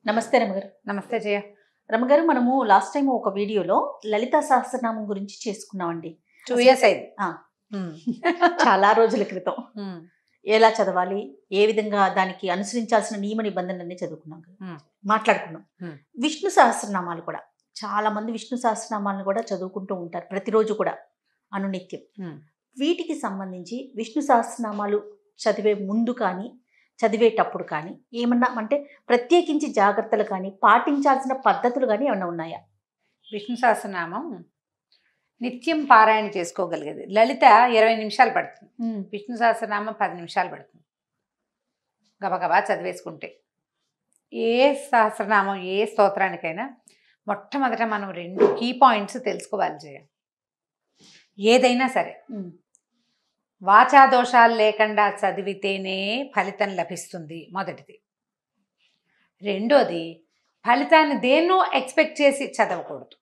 నమస్తే రమగారు నమస్తే జయ రమగారు మనము లాస్ట్ టైం ఒక వీడియోలో లలిత సహస్రనామం గురించి చేసుకున్నామండి టూ ఇయర్స్ అయింది ఆ. ఉమ్. చాలా రోజుల క్రితం ఉమ్. ఎలా చదవాలి ఏ విధంగా దానికి అనుసరించాల్సిన నియమ నిబంధనలన్నీ చదువుకున్నాం కదా. Hmm. మాట్లాడుకున్నాం Hmm. విష్ణు సహస్రనామాలు కూడా చాలా మంది విష్ణు సహస్రనామాలను కూడా చదువుకుంటూ ఉంటారు ప్రతిరోజు కూడా అనునిత్యం ఉమ్. వీటికి సంబంధించి విష్ణు సహస్రనామాలు చదివే ముందు కానీ చదివేటప్పుడు కానీ ఏమన్నా అంటే ప్రత్యేకించి జాగ్రత్తలు కానీ పాటించాల్సిన పద్ధతులు కానీ ఏమన్నా ఉన్నాయా విష్ణు సహస్రనామం నిత్యం పారాయణ చేసుకోగలిగేది లలిత ఇరవై నిమిషాలు పడుతుంది విష్ణు సహస్రనామం పది నిమిషాలు పడుతుంది గబగబా చదివేసుకుంటే ఏ సహస్రనామం ఏ స్తోత్రానికైనా మొట్టమొదట మనం రెండు కీ పాయింట్స్ తెలుసుకోవాలి జయ ఏదైనా సరే ఉమ్. వాచా దోషాలు లేకుండా చదివితేనే ఫలితం లభిస్తుంది మొదటిది రెండోది ఫలితాన్ని దేన్నో ఎక్స్పెక్ట్ చేసి చదవకూడదు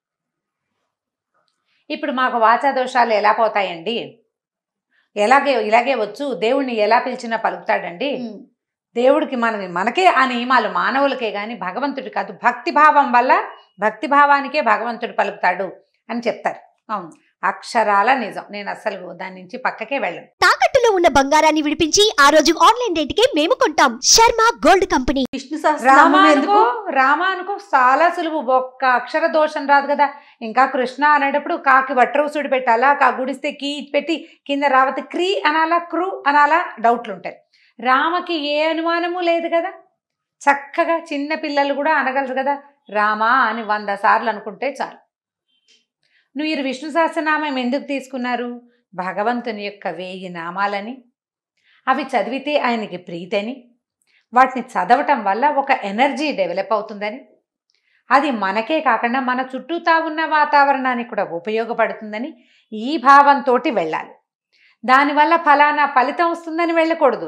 ఇప్పుడు మాకు వాచా దోషాలు ఎలా పోతాయండి ఎలాగే ఇలాగే వచ్చు దేవుణ్ణి ఎలా పిలిచినా పలుకుతాడండి ఉమ్. దేవుడికి మన మనకే ఆ నియమాలు మానవులకే కానీ భగవంతుడి కాదు భక్తి భావం వల్ల భక్తి భావానికే భగవంతుడు పలుకుతాడు అని చెప్తారు అవును అక్షరాల నిజం నేను అసలు దాని నుంచి పక్కకే వెళ్ళను తాకట్టులో ఉన్న బంగారాన్ని విడిపించి ఆ రోజు ఆన్లైన్ రేటుకే మేము కొంటాం శర్మ గోల్డ్ కంపెనీ విష్ణు రామ సహస్రనామం ఎందుకు అనుకో రామ అనుకో చాలా సులువు ఒక్క అక్షర దోషం రాదు కదా ఇంకా కృష్ణ అనేటప్పుడు కాకి వట్రవుసుడు పెట్టాలా కా గుడిస్తే కీ పెట్టి కింద రావతి క్రీ అనాలా క్రూ అనాలా డౌట్లు ఉంటాయి రామకి ఏ అనుమానము లేదు కదా చక్కగా చిన్న పిల్లలు కూడా అనగలరు కదా రామా అని వంద సార్లు అనుకుంటే చాలు నువ్వు ఈ విష్ణు సహస్రనామం ఎందుకు తీసుకున్నారు భగవంతుని యొక్క వేయి నామాలని అవి చదివితే ఆయనకి ప్రీతని వాటిని చదవటం వల్ల ఒక ఎనర్జీ డెవలప్ అవుతుందని అది మనకే కాకుండా మన చుట్టూతా ఉన్న వాతావరణానికి కూడా ఉపయోగపడుతుందని ఈ భావంతో వెళ్ళాలి దానివల్ల ఫలానా ఫలితం వస్తుందని వెళ్ళకూడదు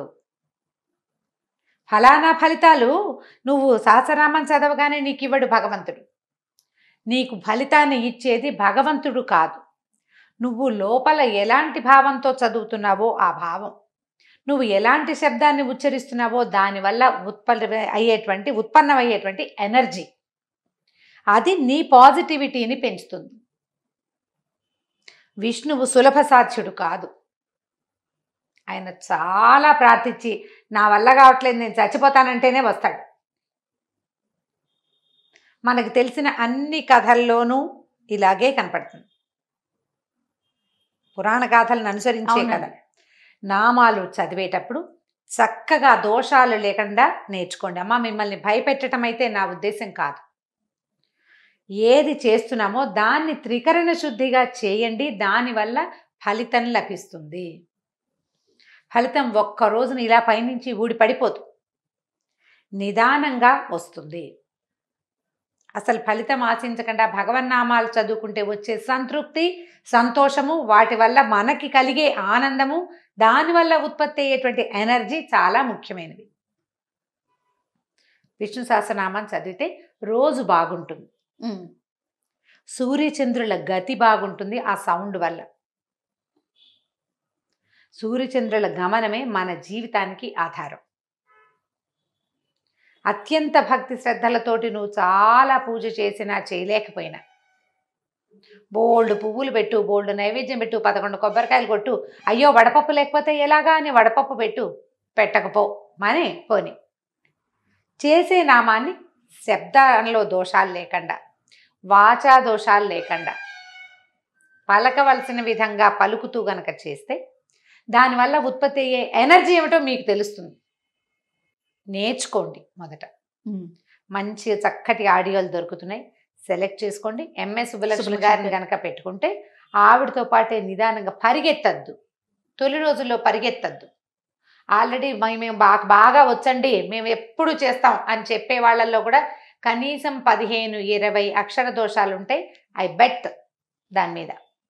ఫలానా ఫలితాలు నువ్వు సహస్రనామం చదవగానే నీకు ఇవ్వడు భగవంతుడు నీకు ఫలితాన్ని ఇచ్చేది భగవంతుడు కాదు నువ్వు లోపల ఎలాంటి భావంతో చదువుతున్నావో ఆ భావం నువ్వు ఎలాంటి శబ్దాన్ని ఉచ్చరిస్తున్నావో దానివల్ల ఉత్పన్న అయ్యేటువంటి ఉత్పన్నమయ్యేటువంటి ఎనర్జీ అది నీ పాజిటివిటీని పెంచుతుంది విష్ణువు సులభ సాధ్యుడు కాదు ఆయన చాలా ప్రార్థించి నా వల్ల కావట్లేదు నేను చచ్చిపోతానంటేనే వస్తాడు మనకు తెలిసిన అన్ని కథల్లోనూ ఇలాగే కనపడుతుంది పురాణ గాథలను అనుసరించే అవునండి. కథ నామాలు చదివేటప్పుడు చక్కగా దోషాలు లేకుండా నేర్చుకోండి అమ్మ మిమ్మల్ని భయపెట్టడం అయితే నా ఉద్దేశం కాదు ఏది చేస్తున్నామో దాన్ని త్రికరణ శుద్ధిగా చేయండి దానివల్ల ఫలితం లభిస్తుంది ఫలితం ఒక్క రోజున ఇలా పైనుంచి ఊడి పడిపోదు నిదానంగా వస్తుంది అసలు ఫలితం ఆశించకుండా భగవన్నామాలు చదువుకుంటే వచ్చే సంతృప్తి సంతోషము వాటి వల్ల మనకి కలిగే ఆనందము దానివల్ల ఉత్పత్తి అయ్యేటువంటి ఎనర్జీ చాలా ముఖ్యమైనవి విష్ణు సహస్రనామం చదివితే రోజు బాగుంటుంది ఉమ్. సూర్యచంద్రుల గతి బాగుంటుంది ఆ సౌండ్ వల్ల సూర్యచంద్రుల గమనమే మన జీవితానికి ఆధారం అత్యంత భక్తి శ్రద్ధలతోటి నువ్వు చాలా పూజ చేసినా చేయలేకపోయినా బోల్డ్ పువ్వులు పెట్టు బోల్డ్ నైవేద్యం పెట్టు పదకొండు కొబ్బరికాయలు కొట్టు అయ్యో వడపప్పు లేకపోతే ఎలాగా అని వడపప్పు పెట్టు పెట్టకపో మని పోని చేసే నామాన్ని శబ్దంలో దోషాలు లేకుండా వాచా దోషాలు లేకుండా పలకవలసిన విధంగా పలుకుతూ గనక చేస్తే దానివల్ల ఉత్పత్తి అయ్యే ఎనర్జీ ఏమిటో మీకు తెలుస్తుంది నేర్చుకోండి మొదట ఉమ్. మంచి చక్కటి ఆడియోలు దొరుకుతున్నాయి సెలెక్ట్ చేసుకోండి ఎంఎస్ సుబ్బలక్ష్మి సుబ్బలక్ష్మి గారిని గారు. కనుక పెట్టుకుంటే ఆవిడతో పాటే నిదానంగా పరిగెత్తద్దు తొలి రోజుల్లో పరిగెత్తద్దు ఆల్రెడీ మేము బాగా బాగా వచ్చండి మేము ఎప్పుడు చేస్తాం అని చెప్పే వాళ్ళల్లో కూడా కనీసం పదిహేను ఇరవై అక్షర దోషాలు ఉంటాయి ఐ బెట్ దాని మీద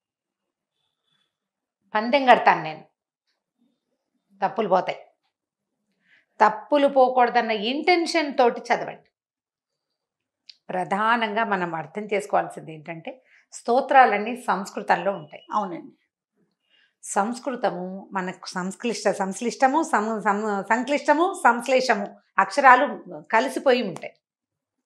పందెం కడతాను నేను తప్పులు పోతాయి తప్పులు పోకూడదన్న ఇంటెన్షన్ తోటి చదవండి ప్రధానంగా మనం అర్థం చేసుకోవాల్సింది ఏంటంటే స్తోత్రాలన్నీ సంస్కృతంలో ఉంటాయి అవునండి సంస్కృతము మనకు సంశ్లిష్ట సంశ్లిష్టము సం సం- సంక్లిష్టము సంశ్లేషము అక్షరాలు కలిసిపోయి ఉంటాయి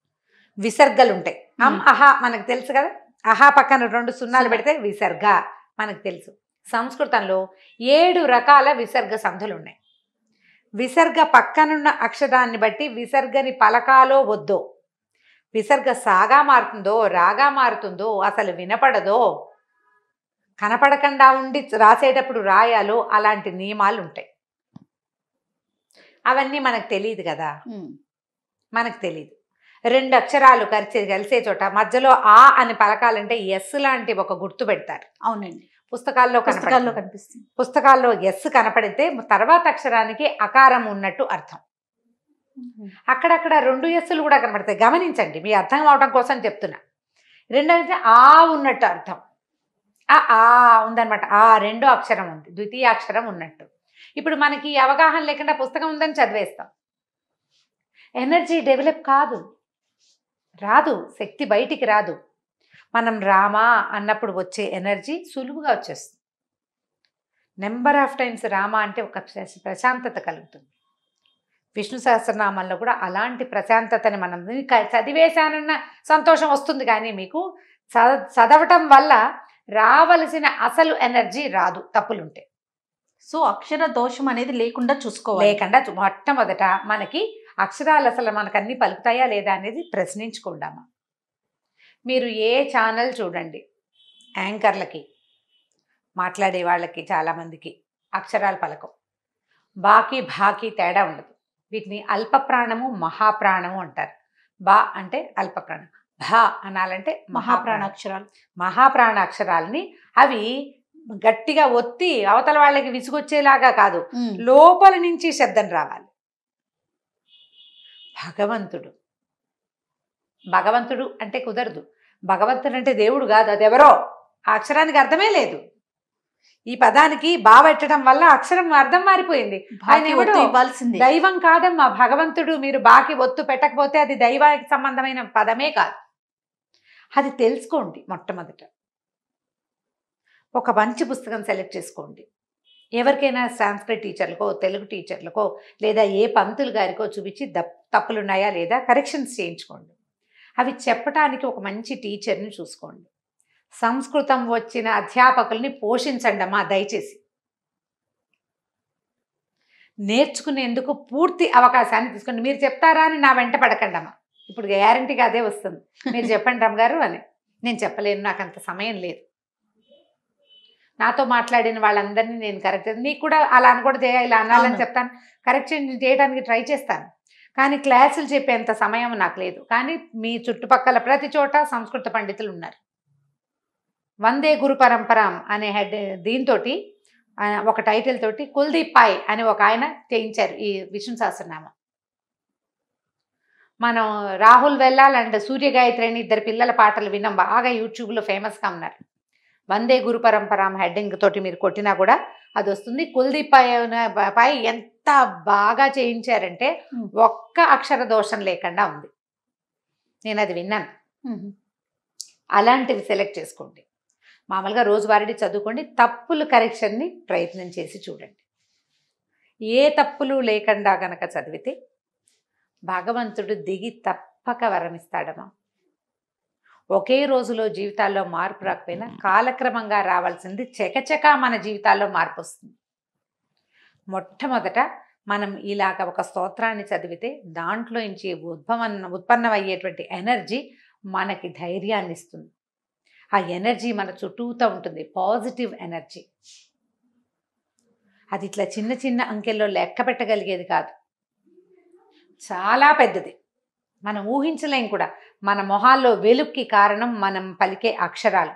విసర్గలు ఉంటాయి అమ్ మ్మ్. అహా మనకు తెలుసు కదా అహా పక్కన రెండు సున్నాలు పెడితే విసర్గ మనకు తెలుసు సంస్కృతంలో ఏడు రకాల విసర్గ సంధులు ఉన్నాయి విసర్గ పక్కనున్న అక్షరాన్ని బట్టి విసర్గని పలకాలో వద్దో విసర్గ సాగా మారుతుందో రాగా మారుతుందో అసలు వినపడదో కనపడకుండా ఉండి రాసేటప్పుడు రాయాలో అలాంటి నియమాలు ఉంటాయి అవన్నీ మనకు తెలియదు కదా ఉమ్. మనకు తెలియదు రెండు అక్షరాలు కలిసే కలిసే చోట మధ్యలో ఆ అని పలకాలంటే ఎస్ లాంటి ఒక గుర్తు పెడతారు అవునండి పుస్తకాల్లో పుస్తకాల్లో కనపడుతుంది. కనిపిస్తుంది పుస్తకాల్లో ఎస్ కనపడితే తర్వాత అక్షరానికి అకారం ఉన్నట్టు అర్థం అక్కడక్కడ రెండు ఎస్సులు కూడా కనపడతాయి గమనించండి మీ అర్థం అవడం కోసం చెప్తున్నా రెండోది ఆ ఉన్నట్టు అర్థం ఆ ఆ ఉందన్నమాట ఆ రెండో అక్షరం ఉంది ద్వితీయ అక్షరం ఉన్నట్టు ఇప్పుడు మనకి ఈ అవగాహన లేకుండా పుస్తకం ఉందని చదివేస్తాం ఎనర్జీ డెవలప్ కాదు రాదు శక్తి బయటికి రాదు మనం రామా అన్నప్పుడు వచ్చే ఎనర్జీ సులువుగా వచ్చేస్తుంది నెంబర్ ఆఫ్ టైమ్స్ రామ అంటే ఒక ప్రశ- ప్రశాంతత కలుగుతుంది విష్ణు సహస్రనామంలో కూడా అలాంటి ప్రశాంతతని మనం క- చదివేశానన్న సంతోషం వస్తుంది కానీ మీకు చ- చదవటం వల్ల రావలసిన అసలు ఎనర్జీ రాదు తప్పులుంటే సో అక్షర దోషం అనేది లేకుండా చూసుకోవాలి లేకుండా చు- మొట్టమొదట మనకి అక్షరాలు అసలు మనకు అన్ని పలుకుతాయా లేదా అనేది ప్రశ్నించుకుందామా మీరు ఏ ఛానల్ చూడండి యాంకర్లకి మాట్లాడే వాళ్ళకి చాలామందికి అక్షరాలు పలకం బాకి భాకి తేడా ఉండదు వీటిని అల్ప ప్రాణము మహాప్రాణము అంటారు బా అంటే అల్ప ప్రాణం భా అనాలంటే మహాప్రాణ మహాప్రాణ అక్షరాలు మహాప్రాణ అక్షరాలని అవి గట్టిగా ఒత్తి అవతల వాళ్ళకి విసుగొచ్చేలాగా కాదు ఉమ్. లోపల నుంచి శబ్దం రావాలి భగవంతుడు భగవంతుడు అంటే కుదరదు భగవంతుడు అంటే దేవుడు కాదు అది ఎవరో ఆ అక్షరానికి అర్థమే లేదు ఈ పదానికి బావెట్టడం వల్ల అక్షరం అర్థం మారిపోయింది ఆయన బాకి ఎవడో ఒత్తు ఇవ్వాల్సిందే దైవం కాదమ్మా భగవంతుడు మీరు బాకి ఒత్తు పెట్టకపోతే అది దైవానికి సంబంధమైన పదమే కాదు అది తెలుసుకోండి మొట్టమొదట ఒక మంచి పుస్తకం సెలెక్ట్ చేసుకోండి ఎవరికైనా సాంస్క్రిట్ టీచర్లకో తెలుగు టీచర్లకో లేదా ఏ పంతులు గారికో చూపించి దప్ తప్పులున్నాయా లేదా కరెక్షన్స్ చేయించుకోండి అవి చెప్పటానికి ఒక మంచి టీచర్ని చూసుకోండి సంస్కృతం వచ్చిన అధ్యాపకుల్ని పోషించండి అమ్మా దయచేసి నేర్చుకునేందుకు పూర్తి అవకాశాన్ని తీసుకోండి మీరు చెప్తారా అని నా వెంట పడకండి అమ్మా ఇప్పుడు గ్యారంటీగా అదే వస్తుంది మీరు చెప్పండి రమ్మ గారు అని నేను చెప్పలేను నాకు అంత సమయం లేదు నాతో మాట్లాడిన వాళ్ళందరినీ నేను కరెక్ట్ నీకు కూడా అలా అనకూడదు చేయ ఇలా అనాలని అవును. చెప్తాను కరెక్షన్ చేయడానికి ట్రై చేస్తాను కానీ క్లాసులు చెప్పేంత సమయం నాకు లేదు కానీ మీ చుట్టుపక్కల ప్రతి చోట సంస్కృత పండితులు ఉన్నారు వందే గురు పరంపరాం అనే హెడ్ దీంతో ఒక టైటిల్ తోటి కుల్దీప్ పాయ్ అని ఒక ఆయన చేయించారు ఈ విష్ణు సహస్రనామం మనం రాహుల్ వెల్లాల్ అండ్ సూర్య గాయత్రి అని ఇద్దరు పిల్లల పాటలు విన్నాం బాగా యూట్యూబ్లో ఫేమస్గా ఉన్నారు వందే గురు పరంపరాం హెడ్డింగ్ తోటి మీరు కొట్టినా కూడా అది వస్తుంది కుల్దీప్ పాయ్ అనే- పై ఎంత బాగా చేయించారంటే Hmm. ఒక్క అక్షర దోషం లేకుండా ఉంది నేను అది విన్నాను ఉమ్. అలాంటివి సెలెక్ట్ చేసుకోండి మామూలుగా రోజువారీ చదువుకోండి తప్పులు కరెక్షన్ని ప్రయత్నం చేసి చూడండి ఏ తప్పులు లేకుండా గనక చదివితే భగవంతుడు దిగి తప్పక వరమిస్తాడమ్మా ఒకే రోజులో జీవితాల్లో మార్పు రాకపోయినా కాలక్రమంగా రావాల్సింది చకచకా మన జీవితాల్లో మార్పు వస్తుంది మొట్టమొదట మనం ఇలాగ ఒక స్తోత్రాన్ని చదివితే దాంట్లో నుంచి ఉద్భవం ఉత్పన్నమయ్యేటువంటి ఎనర్జీ మనకి ధైర్యాన్ని ఇస్తుంది ఆ ఎనర్జీ మన చుట్టూతో ఉంటుంది పాజిటివ్ ఎనర్జీ అది ఇట్లా చిన్న చిన్న అంకెల్లో లెక్క పెట్టగలిగేది కాదు చాలా పెద్దది మనం ఊహించలేం కూడా మన మొహాల్లో వెలుక్కి కారణం మనం పలికే అక్షరాలు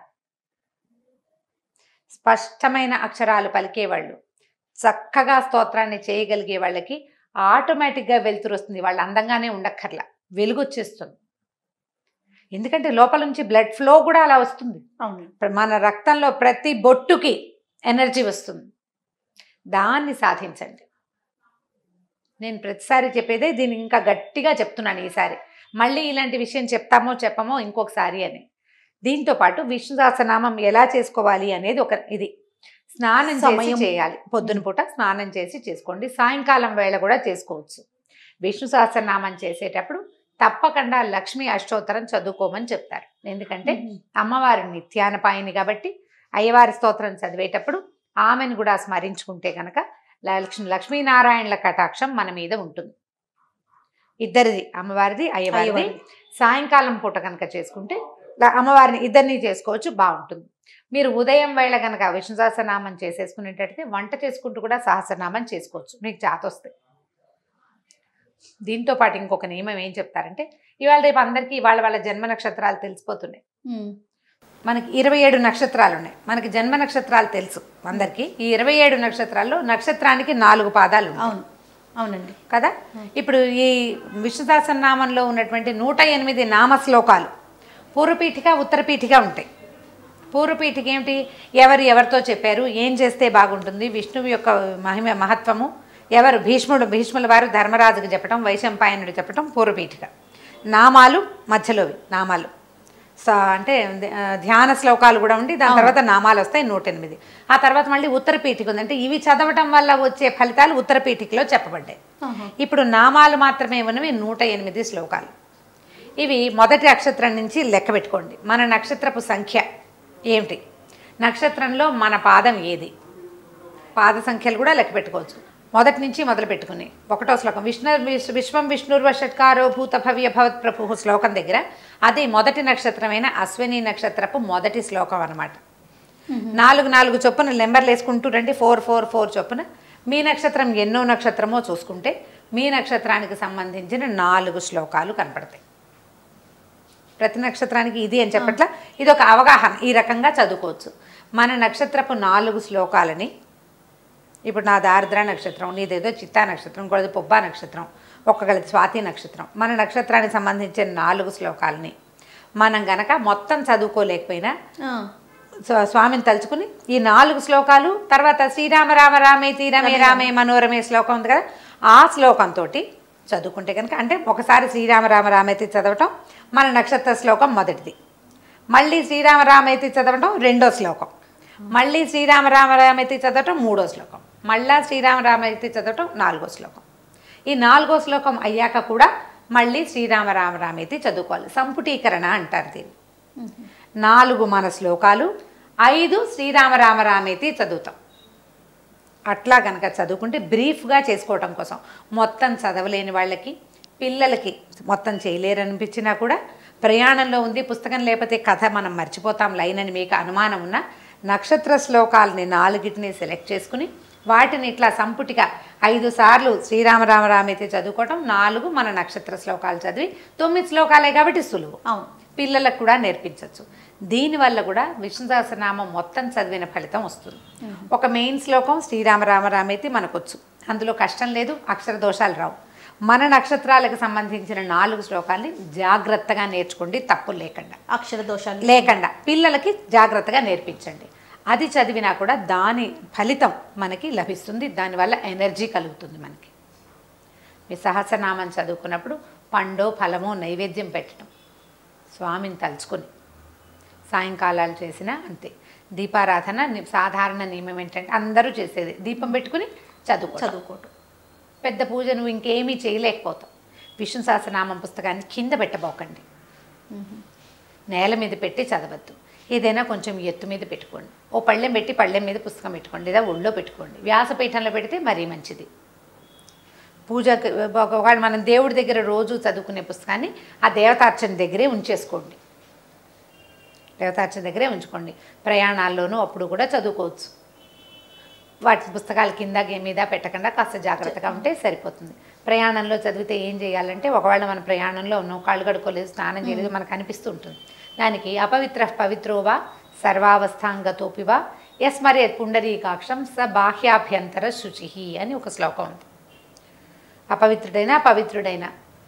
స్పష్టమైన అక్షరాలు పలికేవాళ్ళు చక్కగా స్తోత్రాన్ని చేయగలిగే వాళ్ళకి ఆటోమేటిక్గా వెలుతురు వస్తుంది వాళ్ళు అందంగానే ఉండక్కర్లా వెలుగు వచ్చేస్తుంది ఎందుకంటే లోపల నుంచి బ్లడ్ ఫ్లో కూడా అలా వస్తుంది అవును మన రక్తంలో ప్రతి బొట్టుకి ఎనర్జీ వస్తుంది దాన్ని సాధించండి నేను ప్రతిసారి చెప్పేదే దీన్ని ఇంకా గట్టిగా చెప్తున్నాను ఈసారి మళ్ళీ ఇలాంటి విషయం చెప్తామో చెప్పమో ఇంకొకసారి అని దీంతో పాటు విష్ణు సహస్రనామం ఎలా చేసుకోవాలి అనేది ఒక ఇది స్నానం చేసి సమయం. చేయాలి పొద్దున పూట స్నానం చేసి చేసుకోండి సాయంకాలం వేళ కూడా చేసుకోవచ్చు విష్ణు సహస్రనామం చేసేటప్పుడు తప్పకుండా లక్ష్మీ అష్టోత్తరం చదువుకోమని చెప్తారు ఎందుకంటే అమ్మవారి నిత్యానపాయిని కాబట్టి అయ్యవారి స్తోత్రం చదివేటప్పుడు ఆమెను కూడా స్మరించుకుంటే కనుక లక్ష్మీ లక్ష్మీనారాయణల కటాక్షం మన మీద ఉంటుంది ఇద్దరిది అమ్మవారిది అయ్యవారిది అయ్యవారిది. సాయంకాలం పూట కనుక చేసుకుంటే ల- అమ్మవారిని ఇద్దరిని చేసుకోవచ్చు బాగుంటుంది మీరు ఉదయం వేళ కనుక విష్ణు సహస్రనామం చేసేసుకునేటట్టయితే వంట చేసుకుంటూ కూడా సహస్రనామం చేసుకోవచ్చు మీకు జాత వస్తాయి దీంతో పాటు ఇంకొక నియమం ఏం చెప్తారంటే ఇవాళ రేపు అందరికీ వాళ్ళ వాళ్ళ జన్మ నక్షత్రాలు తెలిసిపోతున్నాయి ఉమ్. మనకి ఇరవై ఏడు నక్షత్రాలు ఉన్నాయి మనకి జన్మ నక్షత్రాలు తెలుసు అందరికీ ఈ ఇరవై ఏడు నక్షత్రాల్లో నక్షత్రానికి నాలుగు పాదాలు ఉన్నాయి. అవును అవునండి కదా ఇప్పుడు ఈ విష్ణు సహస్రనామంలో ఉన్నటువంటి నూట ఎనిమిది నామ శ్లోకాలు పూర్వపీఠిక ఉత్తరపీఠిక ఉంటాయి పూర్వపీఠిక ఏమిటి ఎవరు ఎవరితో చెప్పారు ఏం చేస్తే బాగుంటుంది విష్ణువు యొక్క మహిమ మహత్వము ఎవరు భీష్ముడు భీష్ముల వారు ధర్మరాజుకు చెప్పటం వైశంపాయనుడు చెప్పటం పూర్వపీఠిక నామాలు మధ్యలోవి నామాలు స- అంటే ఆ, ధ్యాన శ్లోకాలు కూడా ఉండి దాని తర్వాత నామాలు వస్తాయి నూట ఎనిమిది ఆ తర్వాత మళ్ళీ ఉత్తరపీఠిక ఉంది అంటే ఇవి చదవటం వల్ల వచ్చే ఫలితాలు ఉత్తరపీఠికలో చెప్పబడ్డాయి ఆహా. ఇప్పుడు నామాలు మాత్రమే ఉన్నవి నూట ఎనిమిది శ్లోకాలు ఇవి మొదటి నక్షత్రం నుంచి లెక్క పెట్టుకోండి మన నక్షత్రపు సంఖ్య ఏమిటి నక్షత్రంలో మన పాదం ఏది పాద సంఖ్యలు కూడా లెక్క పెట్టుకోవచ్చు మొదటి నుంచి మొదలు పెట్టుకుని ఒకటో శ్లోకం విష్ణు విశ్వ- విశ్వం విష్ణుర్వ షట్కారో భూత భవ్య భవత్ ప్రభు శ్లోకం దగ్గర అది మొదటి నక్షత్రమైన అశ్విని నక్షత్రపు మొదటి శ్లోకం అన్నమాట నాలుగు నాలుగు చొప్పున నెంబర్లు వేసుకుంటూ రండి ఫోర్ ఫోర్ ఫోర్ చొప్పున మీ నక్షత్రం ఎన్నో నక్షత్రమో చూసుకుంటే మీ నక్షత్రానికి సంబంధించిన నాలుగు శ్లోకాలు కనపడతాయి ప్రతి నక్షత్రానికి ఇది అని చెప్పట్లా ఇది ఒక అవగాహన ఈ రకంగా చదువుకోవచ్చు మన నక్షత్రపు నాలుగు శ్లోకాలని ఇప్పుడు నా దారిద్ర నక్షత్రం నీదేదో చిత్తా నక్షత్రం ఇంకోది పొబ్బా నక్షత్రం ఒక్కగలది స్వాతి నక్షత్రం మన నక్షత్రానికి సంబంధించిన నాలుగు శ్లోకాలని మనం గనక మొత్తం చదువుకోలేకపోయినా ఆ. స్వ- స్వామిని తలుచుకుని ఈ నాలుగు శ్లోకాలు తర్వాత శ్రీరామ రామ రామే తీరమే రామే మనోరమే శ్లోకం ఉంది కదా ఆ శ్లోకంతో చదువుకుంటే కనుక అంటే ఒకసారి శ్రీరామ రామ రామేతి చదవటం మన నక్షత్ర శ్లోకం మొదటిది మళ్ళీ శ్రీరామ రామేతి చదవటం రెండో శ్లోకం మళ్ళీ శ్రీరామ రామ రామేతి చదవటం మూడో శ్లోకం మళ్ళా శ్రీరామ రామేతి చదవటం నాలుగో శ్లోకం ఈ నాలుగో శ్లోకం అయ్యాక కూడా మళ్ళీ శ్రీరామ రామ రామేతి చదువుకోవాలి సంపుటీకరణ అంటారు దీన్ని నాలుగు మన శ్లోకాలు ఐదు శ్రీరామ రామ రామేతి చదువుతాం అట్లా కనుక చదువుకుంటే బ్రీఫ్గా చేసుకోవటం కోసం మొత్తం చదవలేని వాళ్ళకి పిల్లలకి మొత్తం చేయలేరనిపించినా కూడా ప్రయాణంలో ఉంది పుస్తకం లేకపోతే కథ మనం మర్చిపోతాం లైన్ అని మీకు అనుమానం ఉన్న నక్షత్ర శ్లోకాలని నాలుగిటిని సెలెక్ట్ చేసుకుని వాటిని ఇట్లా సంపుటిగా ఐదు సార్లు శ్రీరామ రామేతి చదువుకోవటం నాలుగు మన నక్షత్ర శ్లోకాలు చదివి తొమ్మిది శ్లోకాలే కాబట్టి సులువు అవును పిల్లలకు కూడా నేర్పించవచ్చు దీనివల్ల కూడా విష్ణు సహస్రనామం మొత్తం చదివిన ఫలితం వస్తుంది ఒక మెయిన్ శ్లోకం శ్రీరామ రామ రామేతి మనకొచ్చు అందులో కష్టం లేదు అక్షర దోషాలు రావు మన నక్షత్రాలకు సంబంధించిన నాలుగు శ్లోకాల్ని జాగ్రత్తగా నేర్చుకోండి తప్పు లేకుండా అక్షర దోషాలు లేకుండా పిల్లలకి జాగ్రత్తగా నేర్పించండి అది చదివినా కూడా దాని ఫలితం మనకి లభిస్తుంది దానివల్ల ఎనర్జీ కలుగుతుంది మనకి మీ సహస్రనామం చదువుకున్నప్పుడు పండో ఫలమో నైవేద్యం పెట్టడం స్వామిని తలుచుకొని సాయంకాలాలు చేసినా అంతే దీపారాధన ని- సాధారణ నియమం ఏంటంటే అందరూ చేసేది దీపం పెట్టుకుని చదువుకో చదువుకోవటం పెద్ద పూజ నువ్వు ఇంకేమీ చేయలేకపోతావు విష్ణు సహస్రనామం పుస్తకాన్ని కింద పెట్టబోకండి నేల మీద పెట్టి చదవద్దు ఏదైనా కొంచెం ఎత్తు మీద పెట్టుకోండి ఓ పళ్ళెం పెట్టి పళ్ళెం మీద పుస్తకం పెట్టుకోండి లేదా ఒళ్ళో పెట్టుకోండి వ్యాసపీఠంలో పెడితే మరీ మంచిది పూజ ఒకవేళ మనం దేవుడి దగ్గర రోజు చదువుకునే పుస్తకాన్ని ఆ దేవతార్చన దగ్గరే ఉంచేసుకోండి దేవతార్చన దగ్గరే ఉంచుకోండి ప్రయాణాల్లోనూ అప్పుడు కూడా చదువుకోవచ్చు వాటి పుస్తకాల కింద గే- మీద పెట్టకుండా కాస్త జాగ్రత్తగా ఉంటే సరిపోతుంది ప్రయాణంలో చదివితే ఏం చేయాలంటే ఒకవేళ మన ప్రయాణంలో ఉన్నాం కాళ్ళు కడుక్కోలేదు స్నానం చేయలేదు మనకు అనిపిస్తూ ఉంటుంది దానికి అపవిత్ర పవిత్రోవా సర్వావస్థాంగతోపివా యస్మరే పుండరీకాక్షం స బాహ్యాభ్యంతర శుచి అని ఒక శ్లోకం ఉంది అపవిత్రుడైనా పవిత్రుడైనా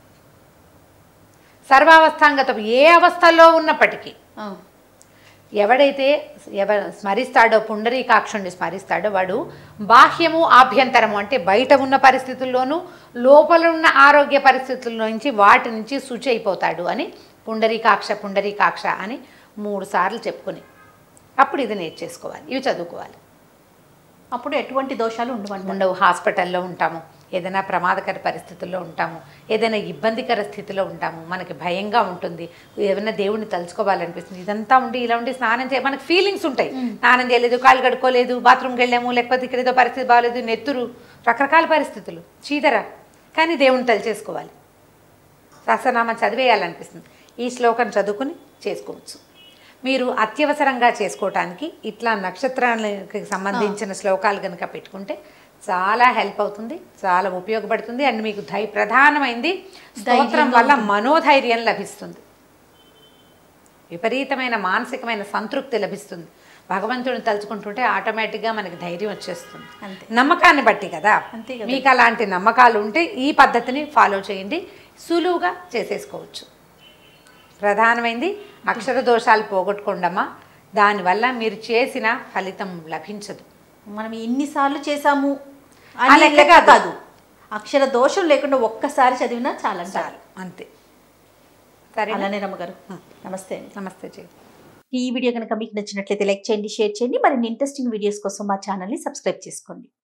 సర్వావస్థాంగతం ఏ అవస్థలో ఉన్నప్పటికీ ఆ. ఎవడైతే ఎవ స్మరిస్తాడో పుండరీకాక్షుణ్ణి స్మరిస్తాడో వాడు బాహ్యము ఆభ్యంతరము అంటే బయట ఉన్న పరిస్థితుల్లోనూ లోపల ఉన్న ఆరోగ్య పరిస్థితుల నుంచి వాటి నుంచి శుచి అయిపోతాడు అని పుండరీకాక్ష పుండరీకాక్ష అని మూడు సార్లు చెప్పుకుని అప్పుడు ఇది నేర్చేసుకోవాలి ఇవి చదువుకోవాలి అప్పుడు ఎటువంటి దోషాలు ఉండవంట ఉండవు హాస్పిటల్లో ఉంటాము ఏదైనా ప్రమాదకర పరిస్థితుల్లో ఉంటాము ఏదైనా ఇబ్బందికర స్థితిలో ఉంటాము మనకి భయంగా ఉంటుంది ఏమైనా దేవుణ్ణి తలుచుకోవాలనిపిస్తుంది ఇదంతా ఉండి ఇలా ఉండి స్నానం చేయ మనకి ఫీలింగ్స్ ఉంటాయి స్నానం చేయలేదు కాళ్ళు కడుక్కోలేదు బాత్రూమ్కి వెళ్ళాము లేకపోతే ఇక్కడ ఏదో పరిస్థితి బాగాలేదు నెత్తురు రకరకాల పరిస్థితులు చీదర కానీ దేవుణ్ణి తలిచేసుకోవాలి సహస్రనామం చదివేయాలనిపిస్తుంది ఈ శ్లోకం చదువుకుని చేసుకోవచ్చు మీరు అత్యవసరంగా చేసుకోవటానికి ఇట్లా నక్షత్రాలకు సంబంధించిన శ్లోకాలు కనుక పెట్టుకుంటే చాలా హెల్ప్ అవుతుంది చాలా ఉపయోగపడుతుంది అండ్ మీకు ధై ప్రధానమైంది స్తోత్రం వల్ల మనోధైర్యం లభిస్తుంది విపరీతమైన మానసికమైన సంతృప్తి లభిస్తుంది భగవంతుడిని తలుచుకుంటుంటే ఆటోమేటిక్గా మనకి ధైర్యం వచ్చేస్తుంది అంతే. నమ్మకాన్ని బట్టి కదా అంతే కదా. మీకు అలాంటి నమ్మకాలు ఉంటే ఈ పద్ధతిని ఫాలో చేయండి సులువుగా చేసేసుకోవచ్చు ప్రధానమైంది అక్షర దోషాలు పోగొట్టుకోండమ్మా దానివల్ల మీరు చేసిన ఫలితం లభించదు మనం ఎన్నిసార్లు చేసాము ఆ అని లెక్క లెక్క కాదు. కాదు అక్షర దోషం లేకుండా ఒక్కసారి చదివినా చాలా చాలు అంతే సరే అలానే రమ్మగారు నమస్తే అండి నమస్తే జీ ఈ వీడియో కనుక మీకు నచ్చినట్లయితే లైక్ చేయండి షేర్ చేయండి మరిన్ని ఇంట్రెస్టింగ్ వీడియోస్ కోసం మా ఛానల్ని సబ్స్క్రైబ్ చేసుకోండి